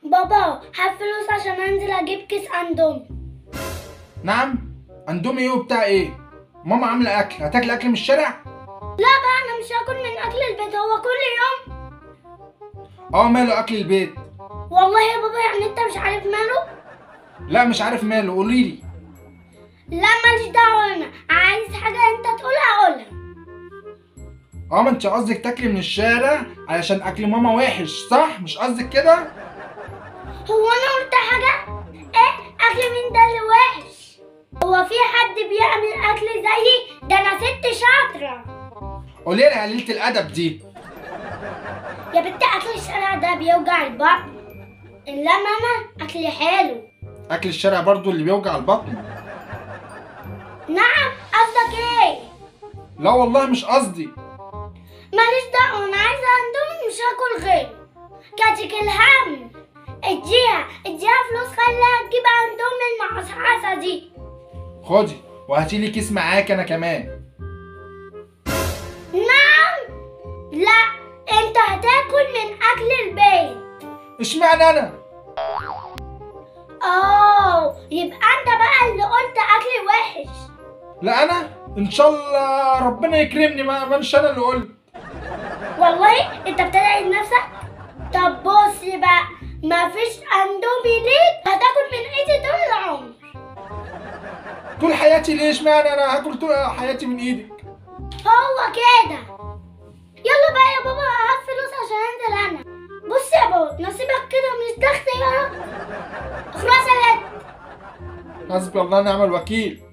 بابا هات فلوس عشان انزل اجيب كيس اندومي نعم اندومي ايه وبتاع ايه ماما عامله اكل هتاكل اكل من الشارع لا بقى انا مش هاكل من اكل البيت هو كل يوم اه ماله اكل البيت والله يا بابا يعني انت مش عارف ماله لا مش عارف ماله قوليلي لا ماليش دعوه انا عايز حاجه انت تقولها اقولها اه ما انت قصدك تاكلي من الشارع علشان اكل ماما وحش صح مش قصدك كده هو انا قلت حاجه ايه اكل مين ده اللي وحش هو في حد بيعمل اكل زيي ده انا ست شاطره قولي لي قليله الادب دي يا بنت اكل الشارع ده بيوجع البطن انما انا اكلي حلو اكل الشارع برضو اللي بيوجع البطن نعم قصدك ايه لا والله مش قصدي ماليش دعوه انا عايزه اندومي مش هاكل غيره كاتك الهم اديها اديها فلوس خليها تجيب اندومي المعصعصه دي خدي وهاتي لي كيس معاك انا كمان نعم لا انت هتاكل من اكل البيت اشمعنى انا اه يبقى انت بقى اللي قلت اكل وحش لا انا ان شاء الله ربنا يكرمني ما مش انا اللي قلت والله انت بتدعي نفسك طب بص بقى مفيش اندومي ليك هتاكل من ايدي طول العمر طول حياتي ليه اشمعنى انا هاكل طول حياتي من ايدك هو كده يلا بقى يا بابا هات فلوس عشان انزل انا بص يا بابا نصيبك كده مش ده اختيارك خلاص يا ولاد حسبي الله ونعم الوكيل